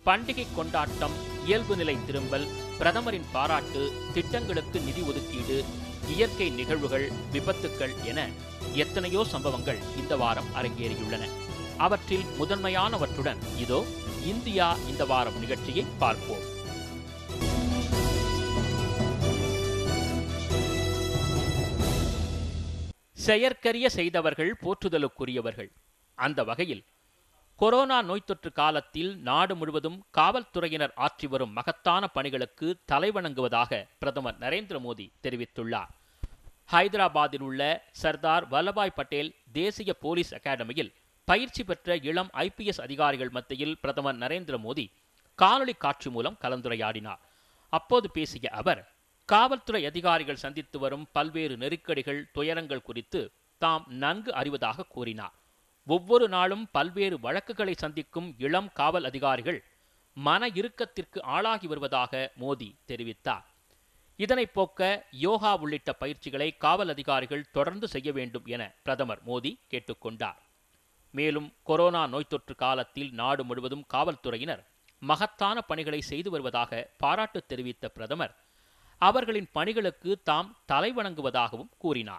பண்டிகை கொண்டாட்டம் இயல்பு நிலை திரும்பல் பிரதமரின் பாராட்டு திட்டங்களுக்கு நிதி ஒதுக்கீடு இயற்கை நிகழ்வுகள் விபத்துக்கள் என எத்தனையோ சம்பவங்கள் இந்த வாரம் அரங்கேறியுள்ளன அவற்றில் முதன்மையானவற்றுடன் இதோ இந்தியா இந்த வாரம் நிகழ்ச்சியை பார்ப்போம் செயற்கரிய செய்தவர்கள் போற்றுதலுக்குரியவர்கள் அந்த வகையில் கொரோனா நோய் தொற்று காலத்தில் நாடு முழுவதும் காவல்துறையினர் ஆற்றி வரும் மகத்தான பணிகளுக்கு தலைவணங்குவதாக பிரதமர் நரேந்திர மோடி தெரிவித்துள்ளார் ஹைதராபாத்தில் உள்ள சர்தார் வல்லபாய் பட்டேல் தேசிய போலீஸ் அகாடமியில் பயிற்சி பெற்ற இளம் ஐபிஎஸ் அதிகாரிகள் மத்தியில் பிரதமர் நரேந்திர மோடி காணொலி காட்சி மூலம் கலந்துரையாடினார் அப்போது பேசிய அவர் காவல்துறை அதிகாரிகள் சந்தித்து வரும் பல்வேறு நெருக்கடிகள் துயரங்கள் குறித்து தாம் நன்கு அறிவதாக கூறினார் ஒவ்வொரு நாளும் பல்வேறு வழக்குகளை சந்திக்கும் இளம் காவல் அதிகாரிகள் மன இறுக்கத்திற்கு ஆளாகி வருவதாக மோடி தெரிவித்தார் இதனை போக்க யோகா உள்ளிட்ட பயிற்சிகளை காவல் அதிகாரிகள் தொடர்ந்து செய்ய வேண்டும் என பிரதமர் மோடி கேட்டுக்கொண்டார் மேலும் கொரோனா நோய் தொற்று காலத்தில் நாடு முழுவதும் காவல்துறையினர் மகத்தான பணிகளை செய்து வருவதாக பாராட்டு தெரிவித்த பிரதமர் அவர்களின் பணிகளுக்கு தாம் தலைவணங்குவதாகவும் கூறினார்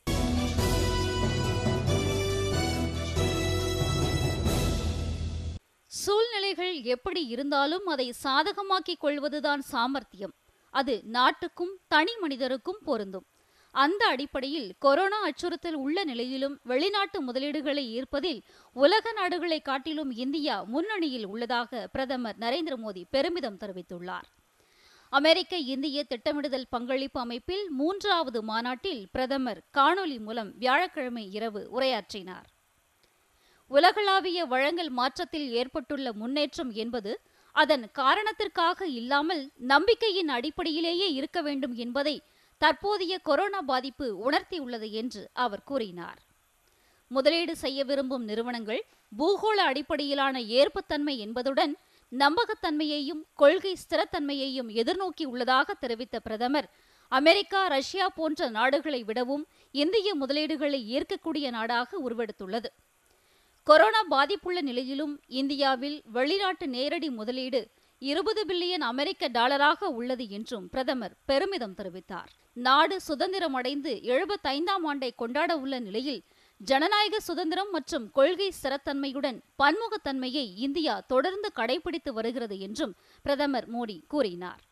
சூழ்நிலைகள் எப்படி இருந்தாலும் அதை சாதகமாக்கிக் கொள்வதுதான் சாமர்த்தியம் அது நாட்டுக்கும் தனி மனிதருக்கும் பொருந்தும் அந்த அடிப்படையில் கொரோனா அச்சுறுத்தல் உள்ள நிலையிலும் வெளிநாட்டு முதலீடுகளை ஈர்ப்பதில் உலக நாடுகளை காட்டிலும் இந்தியா முன்னணியில் உள்ளதாக பிரதமர் நரேந்திர மோடி பெருமிதம் தெரிவித்துள்ளார் அமெரிக்க இந்திய திட்டமிடுதல் பங்களிப்பு அமைப்பில் மூன்றாவது மாநாட்டில் பிரதமர் காணொலி மூலம் வியாழக்கிழமை இரவு உரையாற்றினார் உலகளாவிய வழங்கல் மாற்றத்தில் ஏற்பட்டுள்ள முன்னேற்றம் என்பது அதன் காரணத்திற்காக இல்லாமல் நம்பிக்கையின் அடிப்படையிலேயே இருக்க வேண்டும் என்பதை தற்போதைய கொரோனா பாதிப்பு உணர்த்தியுள்ளது என்று அவர் கூறினார் முதலீடு செய்ய விரும்பும் நிறுவனங்கள் பூகோள அடிப்படையிலான ஏற்புத்தன்மை என்பதுடன் நம்பகத்தன்மையையும் கொள்கை ஸ்திரத்தன்மையையும் எதிர்நோக்கி உள்ளதாக தெரிவித்த பிரதமர் அமெரிக்கா ரஷ்யா போன்ற நாடுகளை விடவும் இந்திய முதலீடுகளை ஈர்க்கக்கூடிய நாடாக உருவெடுத்துள்ளது கொரோனா பாதிப்புள்ள நிலையிலும் இந்தியாவில் வெளிநாட்டு நேரடி முதலீடு இருபது பில்லியன் அமெரிக்க டாலராக உள்ளது என்றும் பிரதமர் பெருமிதம் தெரிவித்தார் நாடு சுதந்திரம் அடைந்து எழுபத்தைந்தாம் ஆண்டை கொண்டாட உள்ள நிலையில் ஜனநாயக சுதந்திரம் மற்றும் கொள்கை ஸ்திரத்தன்மையுடன் பன்முகத்தன்மையை இந்தியா தொடர்ந்து கடைபிடித்து வருகிறது என்றும் பிரதமர் மோடி கூறினார்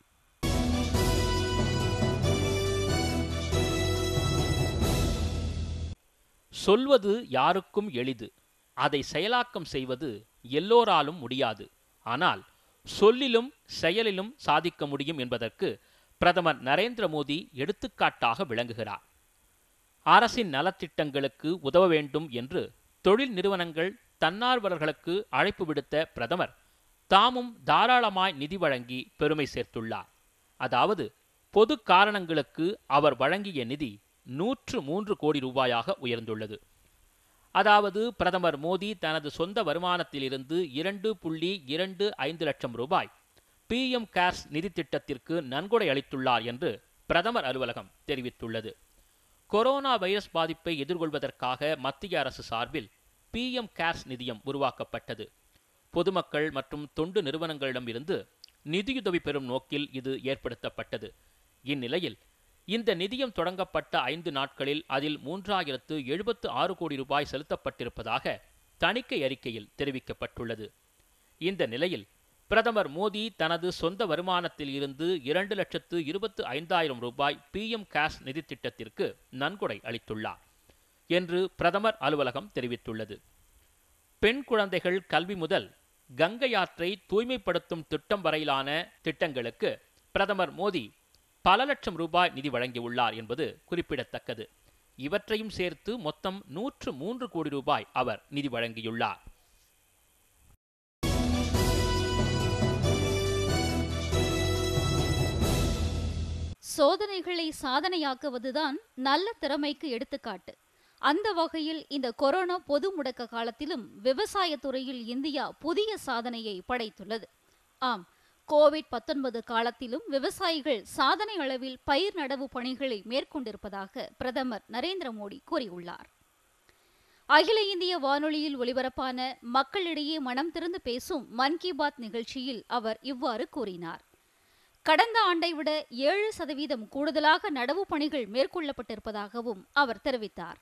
சொல்வது யாருக்கும் எளிது அதை செயலாக்கம் செய்வது எல்லோராலும் முடியாது ஆனால் சொல்லிலும் செயலிலும் சாதிக்க முடியும் என்பதற்கு பிரதமர் நரேந்திர மோடி எடுத்துக்காட்டாக விளங்குகிறார் அரசின் நலத்திட்டங்களுக்கு உதவ வேண்டும் என்று தொழில் நிறுவனங்கள் தன்னார்வலர்களுக்கு அழைப்பு விடுத்த பிரதமர் தாமும் தாராளமாய் நிதி வழங்கி பெருமை சேர்த்துள்ளார் அதாவது பொது காரணங்களுக்கு அவர் வழங்கிய நிதி நூற்று மூன்று கோடி ரூபாயாக உயர்ந்துள்ளது அதாவது பிரதமர் மோடி தனது சொந்த வருமானத்திலிருந்து இரண்டு புள்ளி இரண்டு ஐந்து லட்சம் ரூபாய் பிஎம் கேர்ஸ் நிதி திட்டத்திற்கு நன்கொடை அளித்துள்ளார் என்று பிரதமர் அலுவலகம் தெரிவித்துள்ளது கொரோனா வைரஸ் பாதிப்பை எதிர்கொள்வதற்காக மத்திய அரசு சார்பில் பிஎம் கேர்ஸ் நிதியம் உருவாக்கப்பட்டது பொதுமக்கள் மற்றும் தொண்டு நிறுவனங்களிடமிருந்து நிதியுதவி பெறும் நோக்கில் இது ஏற்படுத்தப்பட்டது இந்நிலையில் இந்த நிதியம் தொடங்கப்பட்ட ஐந்து நாட்களில் அதில் மூன்றாயிரத்து எழுபத்து ஆறு கோடி ரூபாய் செலுத்தப்பட்டிருப்பதாக தணிக்கை அறிக்கையில் தெரிவிக்கப்பட்டுள்ளது இந்த நிலையில் பிரதமர் மோடி தனது சொந்த வருமானத்தில் இருந்து இரண்டு லட்சத்து இருபத்து ஐந்தாயிரம் ரூபாய் பிஎம் கேஷ் நிதி திட்டத்திற்கு நன்கொடை அளித்துள்ளார் என்று பிரதமர் அலுவலகம் தெரிவித்துள்ளது பெண் குழந்தைகள் கல்வி முதல் கங்கை ஆற்றை தூய்மைப்படுத்தும் திட்டம் வரையிலான திட்டங்களுக்கு பிரதமர் மோடி பல லட்சம் ரூபாய் நிதி வழங்கியுள்ளார் என்பது குறிப்பிடத்தக்கது இவற்றையும் சேர்த்து மொத்தம் நூற்று மூன்று கோடி ரூபாய் அவர் நிதி வழங்கியுள்ளார் சோதனைகளை சாதனையாக்குவதுதான் நல்ல திறமைக்கு எடுத்துக்காட்டு அந்த வகையில் இந்த கொரோனா பொது முடக்க காலத்திலும் விவசாயத் துறையில் இந்தியா புதிய சாதனையை படைத்துள்ளது ஆம் கோவிட் பத்தொன்பது காலத்திலும் விவசாயிகள் சாதனை அளவில் பயிர் நடவு பணிகளை மேற்கொண்டிருப்பதாக பிரதமர் நரேந்திர மோடி கூறியுள்ளார் அகில இந்திய வானொலியில் ஒலிபரப்பான மக்களிடையே மனம் திறந்து பேசும் மன் கி பாத் நிகழ்ச்சியில் அவர் இவ்வாறு கூறினார் கடந்த ஆண்டை விட ஏழு சதவீதம் கூடுதலாக நடவு பணிகள் மேற்கொள்ளப்பட்டிருப்பதாகவும் அவர் தெரிவித்தார்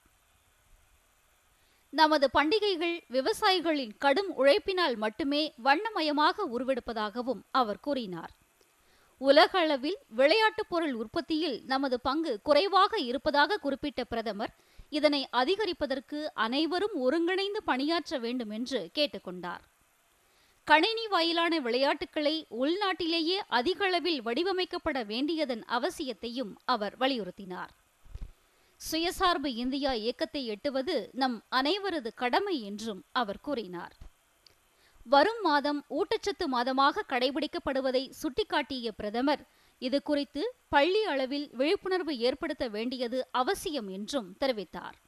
நமது பண்டிகைகள் விவசாயிகளின் கடும் உழைப்பினால் மட்டுமே வண்ணமயமாக உருவெடுப்பதாகவும் அவர் கூறினார் உலக அளவில் விளையாட்டுப் பொருள் உற்பத்தியில் நமது பங்கு குறைவாக இருப்பதாக குறிப்பிட்ட பிரதமர் இதனை அதிகரிப்பதற்கு அனைவரும் ஒருங்கிணைந்து பணியாற்ற வேண்டும் என்று கேட்டுக்கொண்டார் கணினி வாயிலான விளையாட்டுகளை உள்நாட்டிலேயே அதிக அளவில் வடிவமைக்கப்பட வேண்டியதன் அவசியத்தையும் அவர் வலியுறுத்தினார் சுயசார்பு இந்தியா இயக்கத்தை எட்டுவது நம் அனைவரது கடமை என்றும் அவர் கூறினார் வரும் மாதம் ஊட்டச்சத்து மாதமாக கடைபிடிக்கப்படுவதை சுட்டிக்காட்டிய பிரதமர் இது குறித்து பள்ளி அளவில் விழிப்புணர்வு ஏற்படுத்த வேண்டியது அவசியம் என்றும் தெரிவித்தார்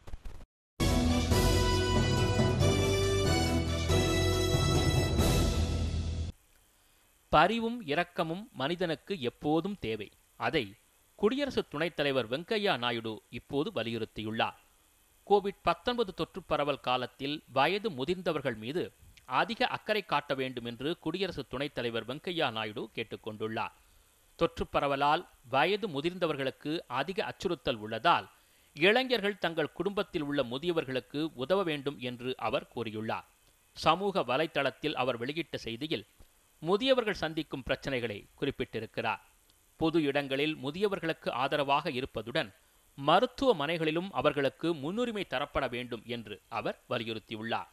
பரிவும் இரக்கமும் மனிதனுக்கு எப்போதும் தேவை அதை குடியரசு துணைத் தலைவர் வெங்கையா நாயுடு இப்போது வலியுறுத்தியுள்ளார் கோவிட் பத்தொன்பது தொற்று பரவல் காலத்தில் வயது முதிர்ந்தவர்கள் மீது அதிக அக்கறை காட்ட வேண்டும் என்று குடியரசு துணைத் தலைவர் வெங்கையா நாயுடு கேட்டுக்கொண்டுள்ளார் தொற்று பரவலால் வயது முதிர்ந்தவர்களுக்கு அதிக அச்சுறுத்தல் உள்ளதால் இளைஞர்கள் தங்கள் குடும்பத்தில் உள்ள முதியவர்களுக்கு உதவ வேண்டும் என்று அவர் கூறியுள்ளார் சமூக வலைத்தளத்தில் அவர் வெளியிட்ட செய்தியில் முதியவர்கள் சந்திக்கும் பிரச்சனைகளை குறிப்பிட்டிருக்கிறார் பொது இடங்களில் முதியவர்களுக்கு ஆதரவாக இருப்பதுடன் மருத்துவமனைகளிலும் அவர்களுக்கு முன்னுரிமை தரப்பட வேண்டும் என்று அவர் வலியுறுத்தியுள்ளார்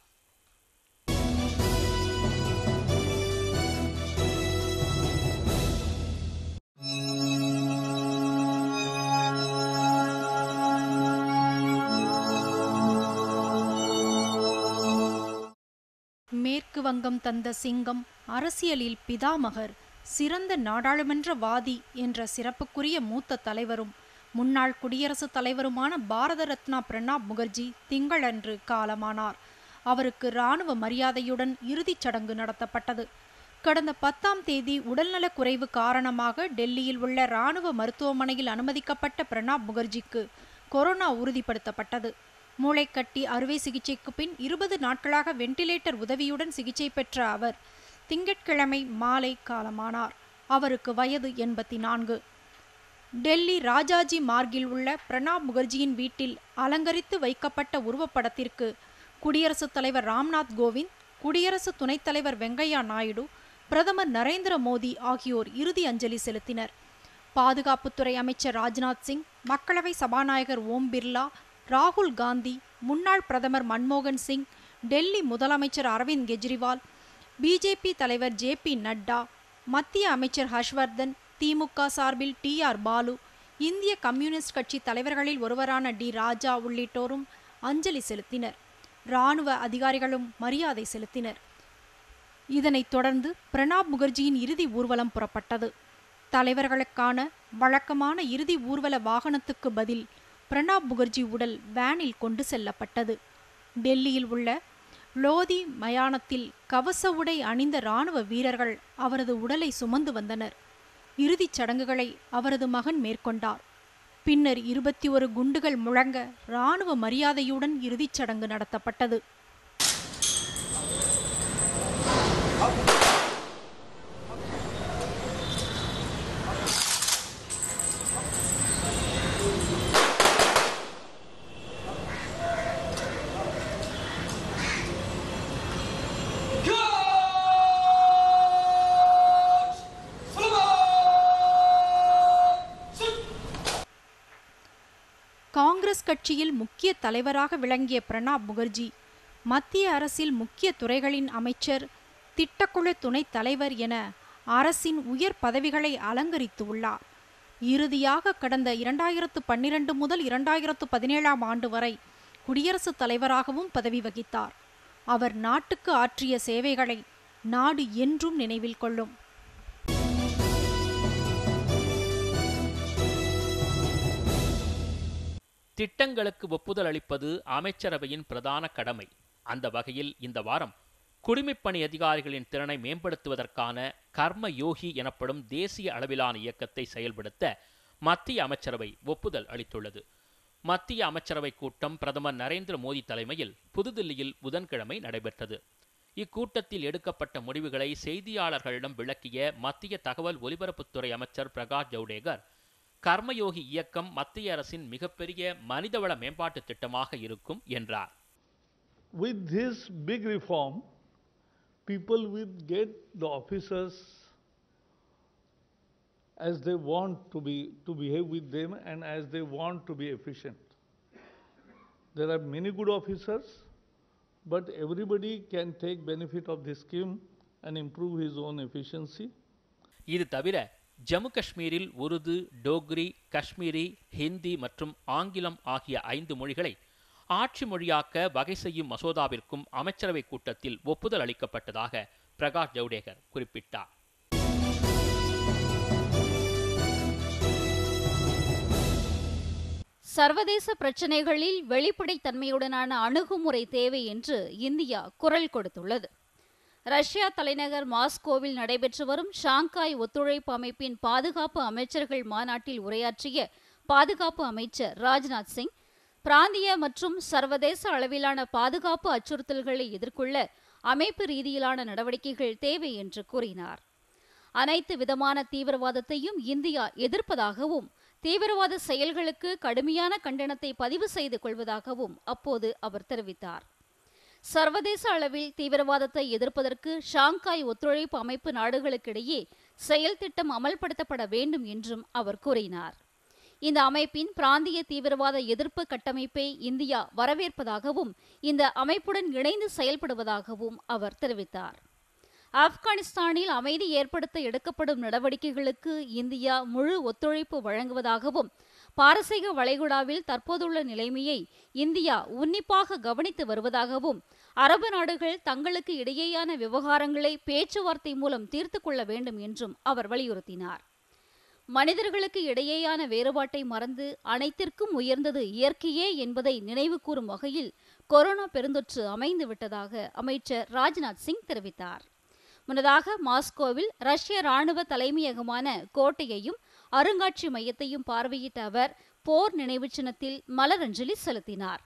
மேற்கு வங்கம் தந்த சிங்கம் அரசியலில் பிதாமகர் சிறந்த நாடாளுமன்றவாதி என்ற சிறப்புக்குரிய மூத்த தலைவரும் முன்னாள் குடியரசுத் தலைவருமான பாரத ரத்னா பிரணாப் முகர்ஜி திங்களன்று காலமானார் அவருக்கு இராணுவ மரியாதையுடன் இறுதிச் சடங்கு நடத்தப்பட்டது கடந்த பத்தாம் தேதி உடல்நலக் குறைவு காரணமாக டெல்லியில் உள்ள இராணுவ மருத்துவமனையில் அனுமதிக்கப்பட்ட பிரணாப் முகர்ஜிக்கு கொரோனா உறுதிப்படுத்தப்பட்டது மூளைக்கட்டி அறுவை சிகிச்சைக்கு பின் இருபது நாட்களாக வெண்டிலேட்டர் உதவியுடன் சிகிச்சை பெற்ற அவர் திங்கட்கிழமை மாலை காலமானார் அவருக்கு வயது எண்பத்தி நான்கு டெல்லி ராஜாஜி மார்கில் உள்ள பிரணாப் முகர்ஜியின் வீட்டில் அலங்கரித்து வைக்கப்பட்ட உருவப்படத்திற்கு குடியரசுத் தலைவர் ராம்நாத் கோவிந்த் குடியரசு துணைத் தலைவர் வெங்கையா நாயுடு பிரதமர் நரேந்திர மோடி ஆகியோர் இறுதி அஞ்சலி செலுத்தினர் பாதுகாப்புத்துறை அமைச்சர் ராஜ்நாத் சிங் மக்களவை சபாநாயகர் ஓம் பிர்லா ராகுல் காந்தி முன்னாள் பிரதமர் மன்மோகன் சிங் டெல்லி முதலமைச்சர் அரவிந்த் கெஜ்ரிவால் பிஜேபி தலைவர் ஜே பி நட்டா மத்திய அமைச்சர் ஹர்ஷ்வர்தன் திமுக சார்பில் டி ஆர் பாலு இந்திய கம்யூனிஸ்ட் கட்சி தலைவர்களில் ஒருவரான டி ராஜா உள்ளிட்டோரும் அஞ்சலி செலுத்தினர் இராணுவ அதிகாரிகளும் மரியாதை செலுத்தினர் இதனைத் தொடர்ந்து பிரணாப் முகர்ஜியின் இறுதி ஊர்வலம் புறப்பட்டது தலைவர்களுக்கான வழக்கமான இறுதி ஊர்வல வாகனத்துக்கு பதில் பிரணாப் முகர்ஜி உடல் வேனில் கொண்டு செல்லப்பட்டது டெல்லியில் உள்ள லோதி மயானத்தில் கவச உடை அணிந்த இராணுவ வீரர்கள் அவரது உடலை சுமந்து வந்தனர் இறுதிச் சடங்குகளை அவரது மகன் மேற்கொண்டார் பின்னர் இருபத்தி ஒரு குண்டுகள் முழங்க இராணுவ மரியாதையுடன் இறுதிச் சடங்கு நடத்தப்பட்டது காங்கிரஸ் கட்சியில் முக்கிய தலைவராக விளங்கிய பிரணாப் முகர்ஜி மத்திய அரசில் முக்கிய துறைகளின் அமைச்சர் திட்டக்குழு துணைத் தலைவர் என அரசின் உயர் பதவிகளை அலங்கரித்து உள்ளார் இறுதியாக கடந்த இரண்டாயிரத்து பன்னிரண்டு முதல் இரண்டாயிரத்து பதினேழாம் ஆண்டு வரை குடியரசுத் தலைவராகவும் பதவி வகித்தார் அவர் நாட்டுக்கு ஆற்றிய சேவைகளை நாடு என்றும் நினைவில் கொள்ளும் திட்டங்களுக்கு ஒப்புதல் அளிப்பது அமைச்சரவையின் பிரதான கடமை அந்த வகையில் இந்த வாரம் குடிமைப்பணி அதிகாரிகளின் திறனை மேம்படுத்துவதற்கான கர்ம யோகி எனப்படும் தேசிய அளவிலான இயக்கத்தை செயல்படுத்த மத்திய அமைச்சரவை ஒப்புதல் அளித்துள்ளது மத்திய அமைச்சரவை கூட்டம் பிரதமர் நரேந்திர மோடி தலைமையில் புதுதில்லியில் புதன்கிழமை நடைபெற்றது இக்கூட்டத்தில் எடுக்கப்பட்ட முடிவுகளை செய்தியாளர்களிடம் விளக்கிய மத்திய தகவல் ஒலிபரப்புத்துறை அமைச்சர் பிரகாஷ் ஜவ்டேகர் கர்மயோகி இயக்கம் மத்திய அரசின் மிகப்பெரிய மனிதவள மேம்பாட்டு திட்டமாக இருக்கும் என்றார் With this big reform, people will get the officers as they want to be to behave with them and as they want to be efficient. There are many good officers, but everybody can take benefit of this scheme and improve his own efficiency. இது தவிர ஜம்மு காஷ்மீரில் உருது டோக்ரி காஷ்மீரி ஹிந்தி மற்றும் ஆங்கிலம் ஆகிய ஐந்து மொழிகளை ஆட்சி மொழியாக்க வகை செய்யும் மசோதாவிற்கும் அமைச்சரவை கூட்டத்தில் ஒப்புதல் அளிக்கப்பட்டதாக பிரகாஷ் ஜவ்டேகர் குறிப்பிட்டார் சர்வதேச பிரச்சினைகளில் வெளிப்படைத்தன்மையுடனான அணுகுமுறை தேவை என்று இந்தியா குரல் கொடுத்துள்ளது ரஷ்யா தலைநகர் மாஸ்கோவில் நடைபெற்று வரும் ஷாங்காய் ஒத்துழைப்பு அமைப்பின் பாதுகாப்பு அமைச்சர்கள் மாநாட்டில் உரையாற்றிய பாதுகாப்பு அமைச்சர் ராஜ்நாத் சிங் பிராந்திய மற்றும் சர்வதேச அளவிலான பாதுகாப்பு அச்சுறுத்தல்களை எதிர்கொள்ள அமைப்பு ரீதியிலான நடவடிக்கைகள் தேவை என்று கூறினார் அனைத்து விதமான தீவிரவாதத்தையும் இந்தியா எதிர்ப்பதாகவும் தீவிரவாத செயல்களுக்கு கடுமையான கண்டனத்தை பதிவு செய்து கொள்வதாகவும் அப்போது அவர் தெரிவித்தார் சர்வதேச அளவில் தீவிரவாதத்தை எதிர்ப்பதற்கு ஷாங்காய் ஒத்துழைப்பு அமைப்பு நாடுகளுக்கிடையே செயல் திட்டம் அமல்படுத்தப்பட வேண்டும் என்றும் அவர் கூறினார் இந்த அமைப்பின் பிராந்திய தீவிரவாத எதிர்ப்பு கட்டமைப்பை இந்தியா வரவேற்பதாகவும் இந்த அமைப்புடன் இணைந்து செயல்படுவதாகவும் அவர் தெரிவித்தார் ஆப்கானிஸ்தானில் அமைதி ஏற்படுத்த எடுக்கப்படும் நடவடிக்கைகளுக்கு இந்தியா முழு ஒத்துழைப்பு வழங்குவதாகவும் பாரசீக வளைகுடாவில் தற்போதுள்ள நிலைமையை இந்தியா உன்னிப்பாக கவனித்து வருவதாகவும் அரபு நாடுகள் தங்களுக்கு இடையேயான விவகாரங்களை பேச்சுவார்த்தை மூலம் தீர்த்து கொள்ள வேண்டும் என்றும் அவர் வலியுறுத்தினார் மனிதர்களுக்கு இடையேயான வேறுபாட்டை மறந்து அனைத்திற்கும் உயர்ந்தது இயற்கையே என்பதை நினைவு கூறும் வகையில் கொரோனா பெருந்தொற்று அமைந்து விட்டதாக அமைச்சர் ராஜ்நாத் சிங் தெரிவித்தார் முன்னதாக மாஸ்கோவில் ரஷ்ய ராணுவ தலைமையகமான கோட்டையையும் அருங்காட்சி மையத்தையும் பார்வையிட்ட அவர் போர் நினைவு சின்னத்தில் மலரஞ்சலி செலுத்தினார்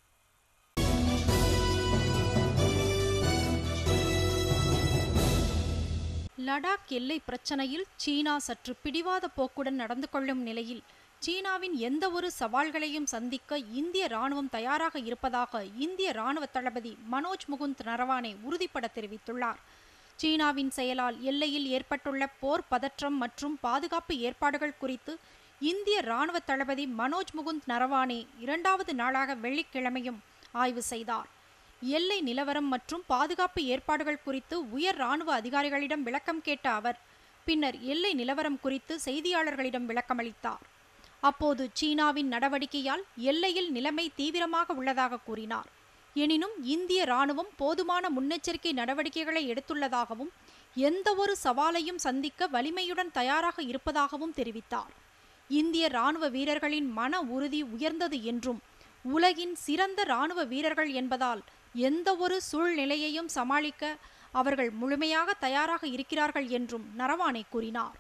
லடாக் எல்லை பிரச்சனையில் சீனா சற்று பிடிவாத போக்குடன் நடந்து கொள்ளும் நிலையில் சீனாவின் எந்த ஒரு சவால்களையும் சந்திக்க இந்திய ராணுவம் தயாராக இருப்பதாக இந்திய ராணுவ தளபதி மனோஜ் முகுந்த் நரவானே உறுதிபட தெரிவித்துள்ளார் சீனாவின் செயலால் எல்லையில் ஏற்பட்டுள்ள போர் பதற்றம் மற்றும் பாதுகாப்பு ஏற்பாடுகள் குறித்து இந்திய ராணுவ தளபதி மனோஜ் முகுந்த் நரவானே இரண்டாவது நாளாக வெள்ளிக்கிழமையும் ஆய்வு செய்தார் எல்லை நிலவரம் மற்றும் பாதுகாப்பு ஏற்பாடுகள் குறித்து உயர் ராணுவ அதிகாரிகளிடம் விளக்கம் கேட்ட அவர் பின்னர் எல்லை நிலவரம் குறித்து செய்தியாளர்களிடம் விளக்கமளித்தார் அப்போது சீனாவின் நடவடிக்கையால் எல்லையில் நிலைமை தீவிரமாக உள்ளதாக கூறினார் எனினும் இந்திய ராணுவம் போதுமான முன்னெச்சரிக்கை நடவடிக்கைகளை எடுத்துள்ளதாகவும் எந்தவொரு சவாலையும் சந்திக்க வலிமையுடன் தயாராக இருப்பதாகவும் தெரிவித்தார் இந்திய ராணுவ வீரர்களின் மன உறுதி உயர்ந்தது என்றும் உலகின் சிறந்த ராணுவ வீரர்கள் என்பதால் எந்தவொரு சூழ்நிலையையும் சமாளிக்க அவர்கள் முழுமையாக தயாராக இருக்கிறார்கள் என்றும் நரவானே கூறினார்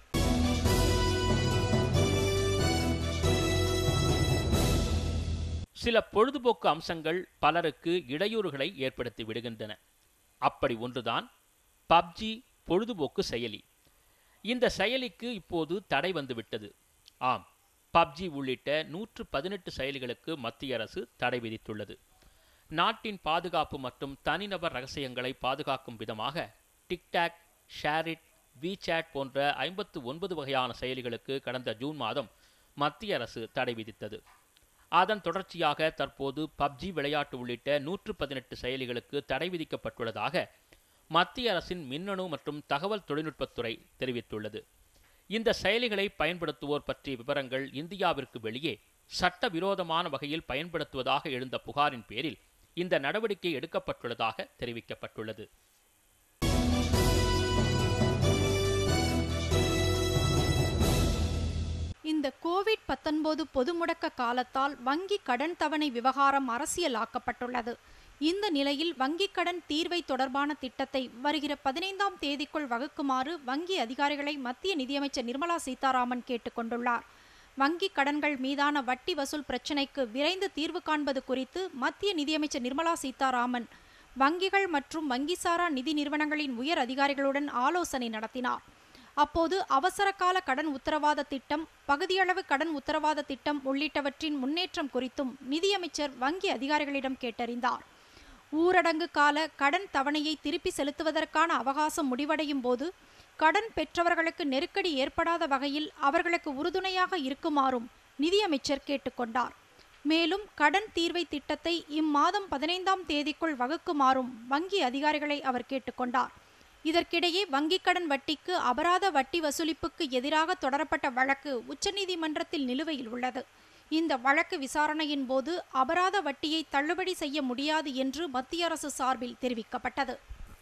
சில பொழுதுபோக்கு அம்சங்கள் பலருக்கு இடையூறுகளை ஏற்படுத்தி விடுகின்றன அப்படி ஒன்றுதான் பப்ஜி பொழுதுபோக்கு செயலி இந்த செயலிக்கு இப்போது தடை வந்துவிட்டது ஆம் பப்ஜி உள்ளிட்ட நூற்று பதினெட்டு செயலிகளுக்கு மத்திய அரசு தடை விதித்துள்ளது நாட்டின் பாதுகாப்பு மற்றும் தனிநபர் ரகசியங்களை பாதுகாக்கும் விதமாக டிக்டாக் ஷேரிட் விசாட் போன்ற ஐம்பத்து ஒன்பது வகையான செயலிகளுக்கு கடந்த ஜூன் மாதம் மத்திய அரசு தடை விதித்தது அதன் தொடர்ச்சியாக தற்போது பப்ஜி விளையாட்டு உள்ளிட்ட நூற்று பதினெட்டு செயலிகளுக்கு தடை விதிக்கப்பட்டுள்ளதாக மத்திய அரசின் மின்னணு மற்றும் தகவல் தொழில்நுட்பத்துறை தெரிவித்துள்ளது இந்த செயலிகளை பயன்படுத்துவோர் பற்றிய விவரங்கள் இந்தியாவிற்கு வெளியே சட்டவிரோதமான வகையில் பயன்படுத்துவதாக எழுந்த புகாரின் பேரில் இந்த நடவடிக்கை எடுக்கப்பட்டுள்ளதாக தெரிவிக்கப்பட்டுள்ளது இந்த கோவிட் பத்தொன்பது பொது முடக்க காலத்தால் வங்கி கடன் தவணை விவகாரம் அரசியலாக்கப்பட்டுள்ளது இந்த நிலையில் வங்கிக் கடன் தீர்வை தொடர்பான திட்டத்தை வருகிற பதினைந்தாம் தேதிக்குள் வகுக்குமாறு வங்கி அதிகாரிகளை மத்திய நிதியமைச்சர் நிர்மலா சீதாராமன் கேட்டுக்கொண்டுள்ளார் வங்கி கடன்கள் மீதான வட்டி வசூல் பிரச்சினைக்கு விரைந்து தீர்வு காண்பது குறித்து மத்திய நிதியமைச்சர் நிர்மலா சீதாராமன் வங்கிகள் மற்றும் வங்கிசாரா நிதி நிறுவனங்களின் உயர் அதிகாரிகளுடன் ஆலோசனை நடத்தினார் அப்போது அவசரகால கடன் உத்தரவாத திட்டம் பகுதியளவு கடன் உத்தரவாத திட்டம் உள்ளிட்டவற்றின் முன்னேற்றம் குறித்தும் நிதியமைச்சர் வங்கி அதிகாரிகளிடம் கேட்டறிந்தார் ஊரடங்கு கால கடன் தவணையை திருப்பி செலுத்துவதற்கான அவகாசம் முடிவடையும் போது கடன் பெற்றவர்களுக்கு நெருக்கடி ஏற்படாத வகையில் அவர்களுக்கு உறுதுணையாக இருக்குமாறும் நிதியமைச்சர் கேட்டுக்கொண்டார் மேலும் கடன் தீர்வை திட்டத்தை இம்மாதம் பதினைந்தாம் தேதிக்குள் வகுக்குமாறும் வங்கி அதிகாரிகளை அவர் கேட்டுக்கொண்டார் இதற்கிடையே வங்கிக் கடன் வட்டிக்கு அபராத வட்டி வசூலிப்புக்கு எதிராக தொடரப்பட்ட வழக்கு உச்சநீதிமன்றத்தில் நிலுவையில் உள்ளது இந்த வழக்கு விசாரணையின் போது அபராத வட்டியை தள்ளுபடி செய்ய முடியாது என்று மத்திய அரசு சார்பில் தெரிவிக்கப்பட்டது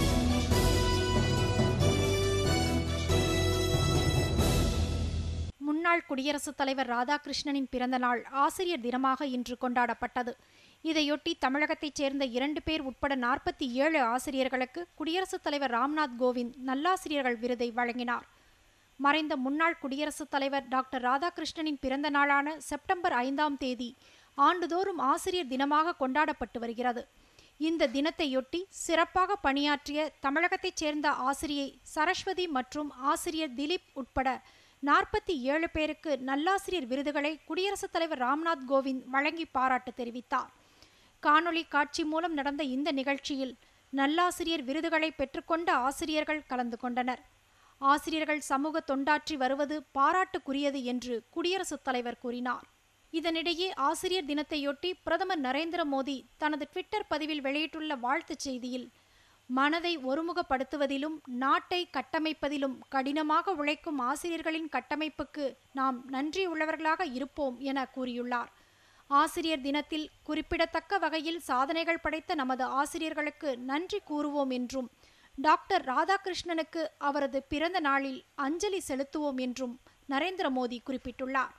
முன்னாள் குடியரசுத் தலைவர் ராதாகிருஷ்ணனின் பிறந்த நாள் ஆசிரியர் தினமாக இன்று கொண்டாடப்பட்டது இதையொட்டி தமிழகத்தைச் சேர்ந்த இரண்டு பேர் உட்பட நாற்பத்தி ஏழு ஆசிரியர்களுக்கு குடியரசுத் தலைவர் ராம்நாத் கோவிந்த் நல்லாசிரியர்கள் விருதை வழங்கினார் மறைந்த முன்னாள் குடியரசுத் தலைவர் டாக்டர் ராதாகிருஷ்ணனின் பிறந்த நாளான செப்டம்பர் ஐந்தாம் தேதி ஆண்டுதோறும் ஆசிரியர் தினமாக கொண்டாடப்பட்டு வருகிறது இந்த தினத்தையொட்டி சிறப்பாக பணியாற்றிய தமிழகத்தைச் சேர்ந்த ஆசிரியை சரஸ்வதி மற்றும் ஆசிரியர் திலீப் உட்பட நாற்பத்தி ஏழு பேருக்கு நல்லாசிரியர் விருதுகளை குடியரசுத் தலைவர் ராம்நாத் கோவிந்த் வழங்கி பாராட்டு தெரிவித்தார் காணொளி காட்சி மூலம் நடந்த இந்த நிகழ்ச்சியில் நல்லாசிரியர் விருதுகளை பெற்றுக்கொண்ட ஆசிரியர்கள் கலந்து கொண்டனர் ஆசிரியர்கள் சமூக தொண்டாற்றி வருவது பாராட்டுக்குரியது என்று குடியரசுத் தலைவர் கூறினார் இதனிடையே ஆசிரியர் தினத்தையொட்டி பிரதமர் நரேந்திர மோடி தனது ட்விட்டர் பதிவில் வெளியிட்டுள்ள வாழ்த்துச் செய்தியில் மனதை ஒருமுகப்படுத்துவதிலும் நாட்டை கட்டமைப்பதிலும் கடினமாக உழைக்கும் ஆசிரியர்களின் கட்டமைப்புக்கு நாம் நன்றியுள்ளவர்களாக இருப்போம் என கூறியுள்ளார் ஆசிரியர் தினத்தில் குறிப்பிடத்தக்க வகையில் சாதனைகள் படைத்த நமது ஆசிரியர்களுக்கு நன்றி கூறுவோம் என்றும் டாக்டர் ராதாகிருஷ்ணனுக்கு அவரது பிறந்த நாளில் அஞ்சலி செலுத்துவோம் என்றும் நரேந்திர மோடி குறிப்பிட்டுள்ளார்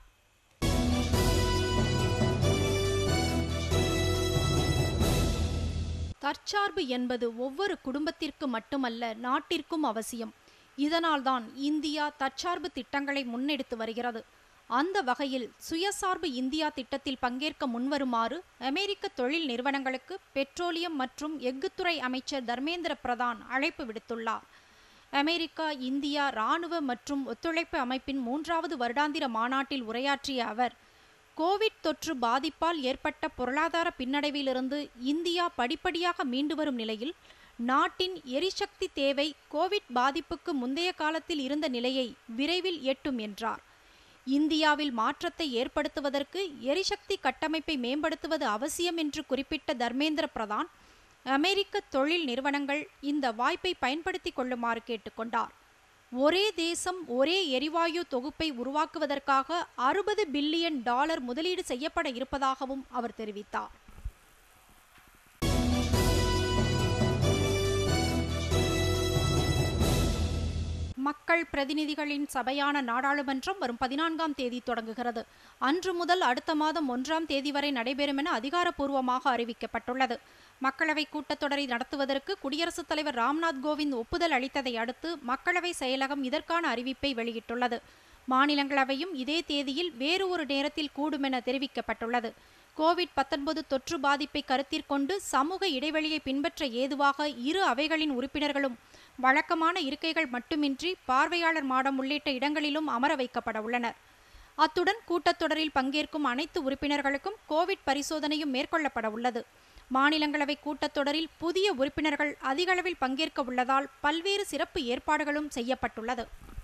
தற்சார்பு என்பது ஒவ்வொரு குடும்பத்திற்கு மட்டுமல்ல நாட்டிற்கும் அவசியம் இதனால்தான் இந்தியா தற்சார்பு திட்டங்களை முன்னெடுத்து வருகிறது அந்த வகையில் சுயசார்பு இந்தியா திட்டத்தில் பங்கேற்க முன்வருமாறு அமெரிக்க தொழில் நிறுவனங்களுக்கு பெட்ரோலியம் மற்றும் எஃகுத்துறை அமைச்சர் தர்மேந்திர பிரதான் அழைப்பு விடுத்துள்ளார் அமெரிக்கா இந்தியா இராணுவ மற்றும் ஒத்துழைப்பு அமைப்பின் மூன்றாவது வருடாந்திர மாநாட்டில் உரையாற்றிய அவர் கோவிட் தொற்று பாதிப்பால் ஏற்பட்ட பொருளாதார பின்னடைவிலிருந்து இந்தியா படிப்படியாக மீண்டு வரும் நிலையில் நாட்டின் எரிசக்தி தேவை கோவிட் பாதிப்புக்கு முந்தைய காலத்தில் இருந்த நிலையை விரைவில் எட்டும் என்றார் இந்தியாவில் மாற்றத்தை ஏற்படுத்துவதற்கு எரிசக்தி கட்டமைப்பை மேம்படுத்துவது அவசியம் என்று குறிப்பிட்ட தர்மேந்திர பிரதான் அமெரிக்க தொழில் நிறுவனங்கள் இந்த வாய்ப்பை பயன்படுத்திக் கொள்ளுமாறு கேட்டுக்கொண்டார் ஒரே தேசம் ஒரே எரிவாயு தொகுப்பை உருவாக்குவதற்காக அறுபது பில்லியன் டாலர் முதலீடு செய்யப்பட இருப்பதாகவும் அவர் தெரிவித்தார் மக்கள் பிரதிநிதிகளின் சபையான நாடாளுமன்றம் வரும் பதினான்காம் தேதி தொடங்குகிறது அன்று முதல் அடுத்த மாதம் ஒன்றாம் தேதி வரை நடைபெறும் என அதிகாரப்பூர்வமாக அறிவிக்கப்பட்டுள்ளது மக்களவை கூட்டத்தொடரை நடத்துவதற்கு குடியரசுத் தலைவர் ராம்நாத் கோவிந்த் ஒப்புதல் அளித்ததை அடுத்து மக்களவை செயலகம் இதற்கான அறிவிப்பை வெளியிட்டுள்ளது மாநிலங்களவையும் இதே தேதியில் வேறு ஒரு நேரத்தில் கூடும் என தெரிவிக்கப்பட்டுள்ளது கோவிட் பத்தொன்பது தொற்று பாதிப்பை கருத்திற்கொண்டு சமூக இடைவெளியை பின்பற்ற ஏதுவாக இரு அவைகளின் உறுப்பினர்களும் வழக்கமான இருக்கைகள் மட்டுமின்றி பார்வையாளர் மாடம் உள்ளிட்ட இடங்களிலும் அமர வைக்கப்பட உள்ளனர் அத்துடன் கூட்டத்தொடரில் பங்கேற்கும் அனைத்து உறுப்பினர்களுக்கும் கோவிட் பரிசோதனையும் மேற்கொள்ளப்பட உள்ளது மாநிலங்களவை கூட்டத்தொடரில் புதிய உறுப்பினர்கள் அதிகளவில் பங்கேற்க உள்ளதால் பல்வேறு சிறப்பு ஏற்பாடுகளும் செய்யப்பட்டுள்ளது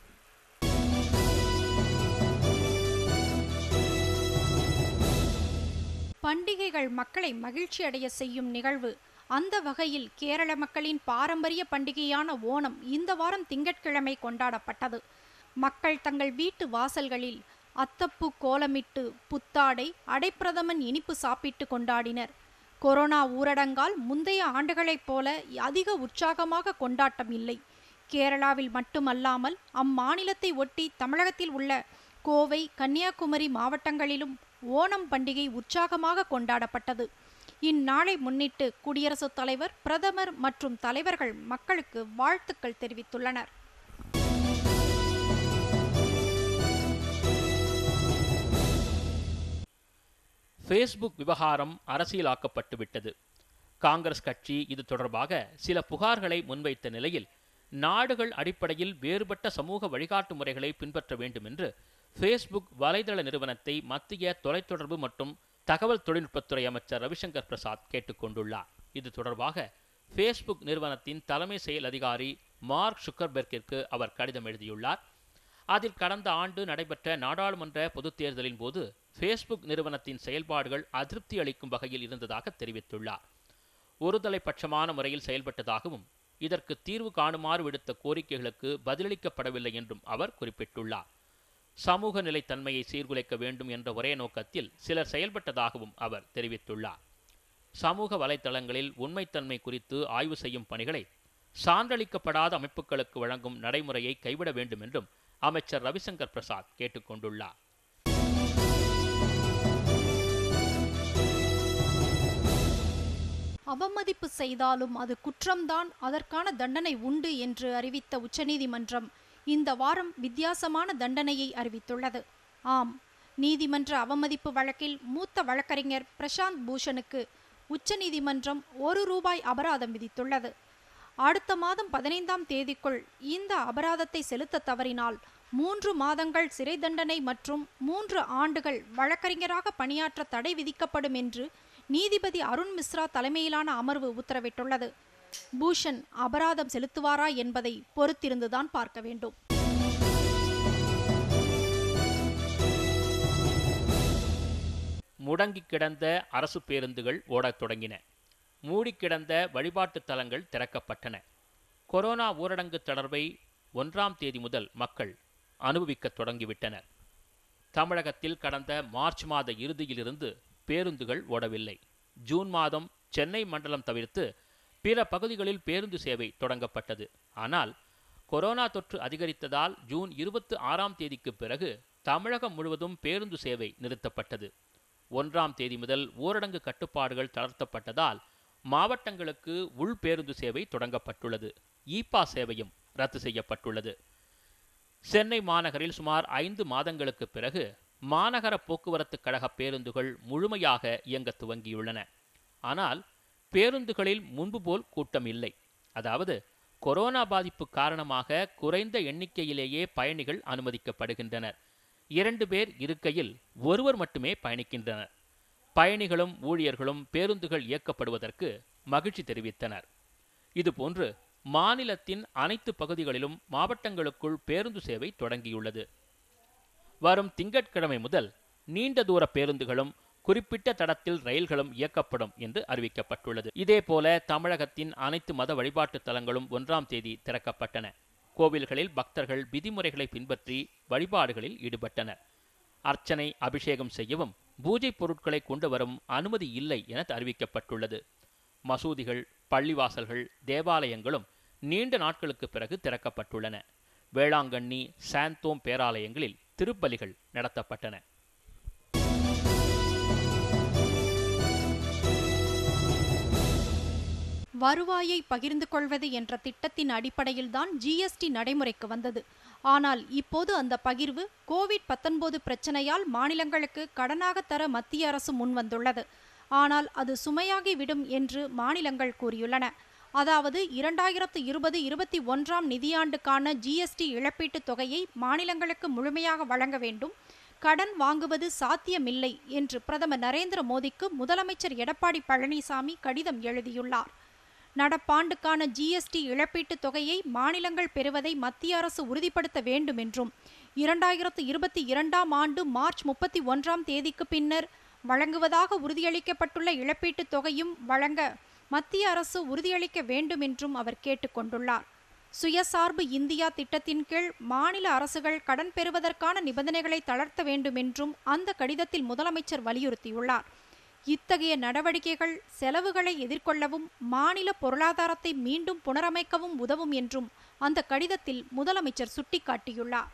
பண்டிகைகள் மக்களை மகிழ்ச்சி அடைய செய்யும் நிகழ்வு அந்த வகையில் கேரள மக்களின் பாரம்பரிய பண்டிகையான ஓணம் இந்த வாரம் திங்கட்கிழமை கொண்டாடப்பட்டது மக்கள் தங்கள் வீட்டு வாசல்களில் அத்தப்பூ கோலமிட்டு புத்தாடை அடைப்பிரதமன் இனிப்பு சாப்பிட்டு கொண்டாடினர் கொரோனா ஊரடங்கால் முந்தைய ஆண்டுகளைப் போல அதிக உற்சாகமாக கொண்டாட்டம் இல்லை கேரளாவில் மட்டுமல்லாமல் அம்மாநிலத்தை ஒட்டி தமிழகத்தில் உள்ள கோவை கன்னியாகுமரி மாவட்டங்களிலும் ஓணம் பண்டிகை உற்சாகமாக கொண்டாடப்பட்டது இந்நாளை முன்னிட்டு குடியரசுத் தலைவர் பிரதமர் மற்றும் தலைவர்கள் மக்களுக்கு வாழ்த்துக்கள் தெரிவித்துள்ளனர் ஃபேஸ்புக் விவகாரம் அரசியலாக்கப்பட்டு விட்டது காங்கிரஸ் கட்சி இது தொடர்பாக சில புகார்களை முன்வைத்த நிலையில் நாடுகள் அடிப்படையில் வேறுபட்ட சமூக வழிகாட்டு முறைகளை பின்பற்ற வேண்டும் என்று ஃபேஸ்புக் வலைதள நிறுவனத்தை மத்திய தொலைத்தொடர்பு மற்றும் தகவல் தொழில்நுட்பத்துறை அமைச்சர் ரவிசங்கர் பிரசாத் கேட்டுக்கொண்டுள்ளார் இது தொடர்பாக ஃபேஸ்புக் நிறுவனத்தின் தலைமை செயல் அதிகாரி மார்க் சுக்கர்பெர்க்கிற்கு அவர் கடிதம் எழுதியுள்ளார் அதில் கடந்த ஆண்டு நடைபெற்ற நாடாளுமன்ற பொதுத் தேர்தலின் போது ஃபேஸ்புக் நிறுவனத்தின் செயல்பாடுகள் அதிருப்தி அளிக்கும் வகையில் இருந்ததாக தெரிவித்துள்ளார் ஒருதலைப்பட்சமான முறையில் செயல்பட்டதாகவும் இதற்கு தீர்வு காணுமாறு விடுத்த கோரிக்கைகளுக்கு பதிலளிக்கப்படவில்லை என்றும் அவர் குறிப்பிட்டுள்ளார் சமூக நிலைத்தன்மையை சீர்குலைக்க வேண்டும் என்ற ஒரே நோக்கத்தில் சிலர் செயல்பட்டதாகவும் அவர் தெரிவித்துள்ளார் சமூக வலைத்தளங்களில் உண்மைத்தன்மை குறித்து ஆய்வு செய்யும் பணிகளை சான்றளிக்கப்படாத அமைப்புகளுக்கு வழங்கும் நடைமுறையை கைவிட வேண்டும் என்றும் அமைச்சர் ரவிசங்கர் பிரசாத் கேட்டுக்கொண்டுள்ளார் அவமதிப்பு செய்தாலும் அது குற்றம்தான் அதற்கான தண்டனை உண்டு என்று அறிவித்த உச்சநீதிமன்றம் இந்த வாரம் வித்தியாசமான தண்டனையை அறிவித்துள்ளது ஆம் நீதிமன்ற அவமதிப்பு வழக்கில் மூத்த வழக்கறிஞர் பிரசாந்த் பூஷனுக்கு உச்சநீதிமன்றம் ஒரு ரூபாய் அபராதம் விதித்துள்ளது அடுத்த மாதம் பதினைந்தாம் தேதிக்குள் இந்த அபராதத்தை செலுத்த தவறினால் மூன்று மாதங்கள் சிறை தண்டனை மற்றும் மூன்று ஆண்டுகள் வழக்கறிஞராக பணியாற்ற தடை விதிக்கப்படும் என்று நீதிபதி அருண் மிஸ்ரா தலைமையிலான அமர்வு உத்தரவிட்டுள்ளது பூஷன் அபராதம் செலுத்துவாரா என்பதை பொறுத்திருந்துதான் பார்க்க வேண்டும் முடங்கி கிடந்த அரசு பேருந்துகள் ஓடத் தொடங்கின மூடி கிடந்த வழிபாட்டுத் தலங்கள் திறக்கப்பட்டன கொரோனா ஊரடங்கு தளர்வை ஒன்றாம் தேதி முதல் மக்கள் அனுபவிக்கத் தொடங்கிவிட்டனர் தமிழகத்தில் கடந்த மார்ச் மாத இறுதியிலிருந்து பேருந்துகள் ஓடவில்லை ஜூன் மாதம் சென்னை மண்டலம் தவிர்த்து பிற பகுதிகளில் பேருந்து சேவை தொடங்கப்பட்டது ஆனால் கொரோனா தொற்று அதிகரித்ததால் ஜூன் இருபத்தி ஆறாம் தேதிக்கு பிறகு தமிழகம் முழுவதும் பேருந்து சேவை நிறுத்தப்பட்டது ஒன்றாம் தேதி முதல் ஊரடங்கு கட்டுப்பாடுகள் தளர்த்தப்பட்டதால் மாவட்டங்களுக்கு உள் பேருந்து சேவை தொடங்கப்பட்டுள்ளது இ பாஸ் சேவையும் ரத்து செய்யப்பட்டுள்ளது சென்னை மாநகரில் சுமார் ஐந்து மாதங்களுக்கு பிறகு மாநகர போக்குவரத்து கழக பேருந்துகள் முழுமையாக இயங்க துவங்கியுள்ளன ஆனால் பேருந்துகளில் முன்பு போல் கூட்டம் இல்லை அதாவது கொரோனா பாதிப்பு காரணமாக குறைந்த எண்ணிக்கையிலேயே பயணிகள் அனுமதிக்கப்படுகின்றனர் இரண்டு பேர் இருக்கையில் ஒருவர் மட்டுமே பயணிக்கின்றனர் பயணிகளும் ஊழியர்களும் பேருந்துகள் இயக்கப்படுவதற்கு மகிழ்ச்சி தெரிவித்தனர் இதுபோன்று மாநிலத்தின் அனைத்து பகுதிகளிலும் மாவட்டங்களுக்குள் பேருந்து சேவை தொடங்கியுள்ளது வரும் திங்கட்கிழமை முதல் நீண்ட தூர பேருந்துகளும் குறிப்பிட்ட தடத்தில் ரயில்களும் இயக்கப்படும் என்று அறிவிக்கப்பட்டுள்ளது இதேபோல தமிழகத்தின் அனைத்து மத வழிபாட்டுத் தலங்களும் ஒன்றாம் தேதி திறக்கப்பட்டன கோவில்களில் பக்தர்கள் விதிமுறைகளை பின்பற்றி வழிபாடுகளில் ஈடுபட்டனர் அர்ச்சனை அபிஷேகம் செய்யவும் பூஜை பொருட்களை கொண்டு வரும் அனுமதி இல்லை என அறிவிக்கப்பட்டுள்ளது மசூதிகள் பள்ளிவாசல்கள் தேவாலயங்களும் நீண்ட நாட்களுக்கு பிறகு திறக்கப்பட்டுள்ளன வேளாங்கண்ணி சாந்தோம் பேராலயங்களில் திருப்பலிகள் நடத்தப்பட்டன வருவாயை பகிர்ந்து கொள்வது என்ற திட்டத்தின் அடிப்படையில்தான் ஜிஎஸ்டி நடைமுறைக்கு வந்தது ஆனால் இப்போது அந்த பகிர்வு கோவிட் பத்தொன்பது பிரச்சனையால் மாநிலங்களுக்கு கடனாக தர மத்திய அரசு முன்வந்துள்ளது ஆனால் அது சுமையாகிவிடும் என்று மாநிலங்கள் கூறியுள்ளன அதாவது இரண்டாயிரத்து இருபது இருபத்தி ஒன்றாம் நிதியாண்டுக்கான ஜிஎஸ்டி இழப்பீட்டுத் தொகையை மாநிலங்களுக்கு முழுமையாக வழங்க வேண்டும் கடன் வாங்குவது சாத்தியமில்லை என்று பிரதமர் நரேந்திர மோடிக்கு முதலமைச்சர் எடப்பாடி பழனிசாமி கடிதம் எழுதியுள்ளார் நடப்பாண்டுக்கான ஜிஎஸ்டி இழப்பீட்டுத் தொகையை மாநிலங்கள் பெறுவதை மத்திய அரசு உறுதிப்படுத்த வேண்டும் என்றும் இரண்டாயிரத்து இருபத்தி இரண்டாம் ஆண்டு மார்ச் முப்பத்தி ஒன்றாம் தேதிக்கு பின்னர் வழங்குவதாக உறுதியளிக்கப்பட்டுள்ள இழப்பீட்டுத் தொகையும் வழங்க மத்திய அரசு உறுதியளிக்க வேண்டும் என்றும் அவர் கேட்டுக்கொண்டுள்ளார் சுயசார்பு இந்தியா திட்டத்தின் கீழ் மாநில அரசுகள் கடன் பெறுவதற்கான நிபந்தனைகளை தளர்த்த வேண்டும் என்றும் அந்த கடிதத்தில் முதலமைச்சர் வலியுறுத்தியுள்ளார் இத்தகைய நடவடிக்கைகள் செலவுகளை எதிர்கொள்ளவும் மாநில பொருளாதாரத்தை மீண்டும் புனரமைக்கவும் உதவும் என்றும் அந்த கடிதத்தில் முதலமைச்சர் சுட்டிக்காட்டியுள்ளார்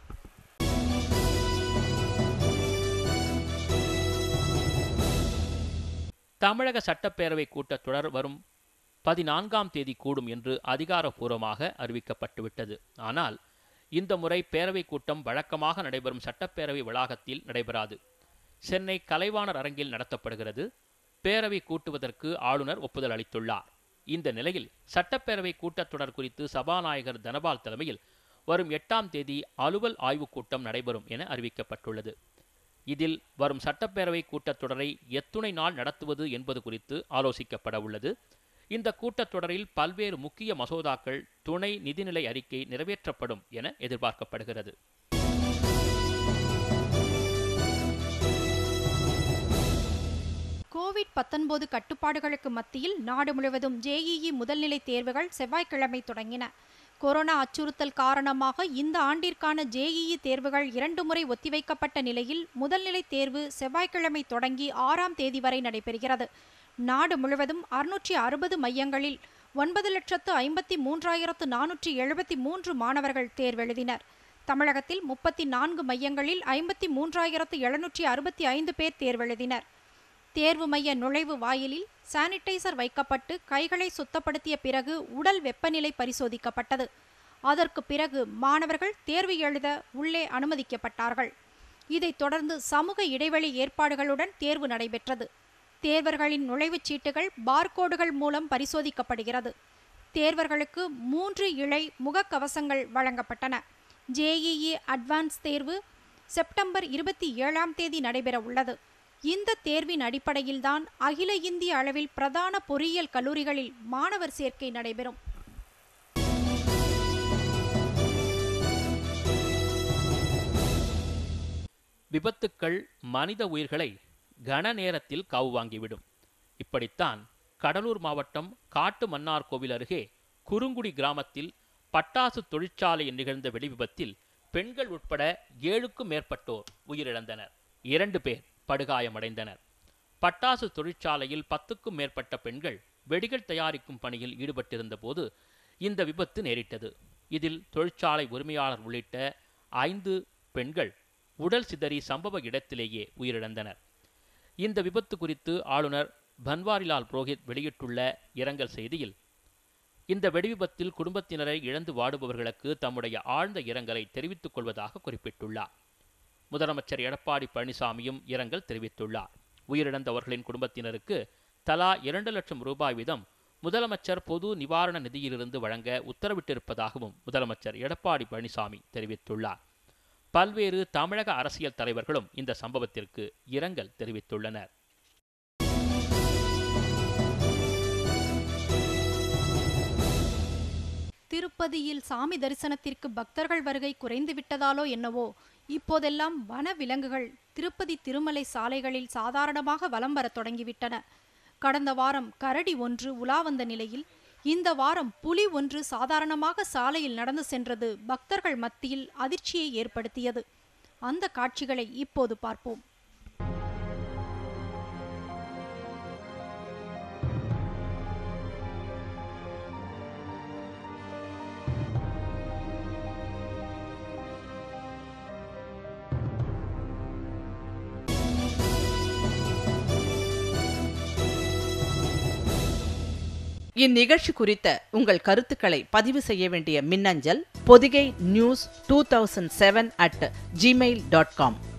தமிழக சட்டப்பேரவை கூட்டத்தொடர் வரும் பதினான்காம் தேதி கூடும் என்று அதிகாரப்பூர்வமாக அறிவிக்கப்பட்டுவிட்டது ஆனால் இந்த முறை பேரவை கூட்டம் வழக்கமாக நடைபெறும் சட்டப்பேரவை வளாகத்தில் நடைபெறாது சென்னை கலைவாணர் அரங்கில் நடத்தப்படுகிறது பேரவை கூட்டுவதற்கு ஆளுநர் ஒப்புதல் அளித்துள்ளார் இந்த நிலையில் சட்டப்பேரவை கூட்டத்தொடர் குறித்து சபாநாயகர் தனபால் தலைமையில் வரும் எட்டாம் தேதி அலுவல் ஆய்வுக் கூட்டம் நடைபெறும் என அறிவிக்கப்பட்டுள்ளது இதில் வரும் சட்டப்பேரவை கூட்டத்தொடரை எத்துணை நாள் நடத்துவது என்பது குறித்து ஆலோசிக்கப்பட உள்ளது இந்த கூட்டத்தொடரில் பல்வேறு முக்கிய மசோதாக்கள் துணை நிதிநிலை அறிக்கை நிறைவேற்றப்படும் என எதிர்பார்க்கப்படுகிறது கோவிட் பத்தொன்பது கட்டுப்பாடுகளுக்கு மத்தியில் நாடு முழுவதும் ஜேஇஇ முதல்நிலை தேர்வுகள் செவ்வாய்க்கிழமை தொடங்கின கொரோனா அச்சுறுத்தல் காரணமாக இந்த ஆண்டிற்கான ஜேஇஇ தேர்வுகள் இரண்டு முறை ஒத்திவைக்கப்பட்ட நிலையில் முதல்நிலை தேர்வு செவ்வாய்க்கிழமை தொடங்கி ஆறாம் தேதி வரை நடைபெறுகிறது நாடு முழுவதும் அறுநூற்றி அறுபது மையங்களில் ஒன்பது லட்சத்து ஐம்பத்தி மூன்றாயிரத்து நானூற்றி எழுபத்தி மூன்று மாணவர்கள் தேர்வெழுதினர் தமிழகத்தில் முப்பத்தி நான்கு மையங்களில் ஐம்பத்தி மூன்றாயிரத்து எழுநூற்றி அறுபத்தி ஐந்து பேர் தேர்வெழுதினர் தேர்வு மைய நுழைவு வாயிலில் சானிடைசர் வைக்கப்பட்டு கைகளை சுத்தப்படுத்திய பிறகு உடல் வெப்பநிலை பரிசோதிக்கப்பட்டது அதற்கு பிறகு மாணவர்கள் தேர்வு எழுத உள்ளே அனுமதிக்கப்பட்டார்கள் இதைத் தொடர்ந்து சமூக இடைவெளி ஏற்பாடுகளுடன் தேர்வு நடைபெற்றது தேர்வர்களின் நுழைவுச் சீட்டுகள் பார்கோடுகள் மூலம் பரிசோதிக்கப்படுகிறது தேர்வர்களுக்கு மூன்று இழை முகக்கவசங்கள் வழங்கப்பட்டன ஜேஇஇ அட்வான்ஸ் தேர்வு செப்டம்பர் இருபத்தி ஏழாம் தேதி நடைபெற உள்ளது இந்த தேர்வின் அடிப்படையில்தான் அகில இந்திய அளவில் பிரதான பொறியியல் கல்லூரிகளில் மாணவர் சேர்க்கை நடைபெறும் விபத்துக்கள் மனித உயிர்களை கன நேரத்தில் காவு வாங்கிவிடும் இப்படித்தான் கடலூர் மாவட்டம் காட்டு மன்னார் கோவில் அருகே குறுங்குடி கிராமத்தில் பட்டாசு தொழிற்சாலையில் நிகழ்ந்த வெடிவிபத்தில் பெண்கள் உட்பட ஏழுக்கும் மேற்பட்டோர் உயிரிழந்தனர் இரண்டு பேர் படுகாயமடைந்தனர் பட்டாசு தொழிற்சாலையில் பத்துக்கும் மேற்பட்ட பெண்கள் வெடிகள் தயாரிக்கும் பணியில் ஈடுபட்டிருந்த போது இந்த விபத்து நேரிட்டது இதில் தொழிற்சாலை உரிமையாளர் உள்ளிட்ட ஐந்து பெண்கள் உடல் சிதறி சம்பவ இடத்திலேயே உயிரிழந்தனர் இந்த விபத்து குறித்து ஆளுநர் பன்வாரிலால் புரோஹித் வெளியிட்டுள்ள இரங்கல் செய்தியில் இந்த வெடிவிபத்தில் குடும்பத்தினரை இழந்து வாடுபவர்களுக்கு தம்முடைய ஆழ்ந்த இரங்கலை தெரிவித்துக் கொள்வதாக குறிப்பிட்டுள்ளார் முதலமைச்சர் எடப்பாடி பழனிசாமியும் இரங்கல் தெரிவித்துள்ளார் உயிரிழந்தவர்களின் குடும்பத்தினருக்கு தலா இரண்டு லட்சம் ரூபாய் வீதம் முதலமைச்சர் பொது நிவாரண நிதியிலிருந்து வழங்க உத்தரவிட்டிருப்பதாகவும் முதலமைச்சர் எடப்பாடி பழனிசாமி தெரிவித்துள்ளார் பல்வேறு தமிழக அரசியல் தலைவர்களும் இந்த சம்பவத்திற்கு இரங்கல் தெரிவித்துள்ளனர் திருப்பதியில் சாமி தரிசனத்திற்கு பக்தர்கள் வருகை குறைந்து விட்டதாலோ என்னவோ இப்போதெல்லாம் வன விலங்குகள் திருப்பதி திருமலை சாலைகளில் சாதாரணமாக வலம் வரத் தொடங்கிவிட்டன கடந்த வாரம் கரடி ஒன்று உலா வந்த நிலையில் இந்த வாரம் புலி ஒன்று சாதாரணமாக சாலையில் நடந்து சென்றது பக்தர்கள் மத்தியில் அதிர்ச்சியை ஏற்படுத்தியது அந்த காட்சிகளை இப்போது பார்ப்போம் இந்நிகழ்ச்சி குறித்த உங்கள் கருத்துக்களை பதிவு செய்ய வேண்டிய மின்னஞ்சல் Podhigai news two thousand seven at Gmail dot com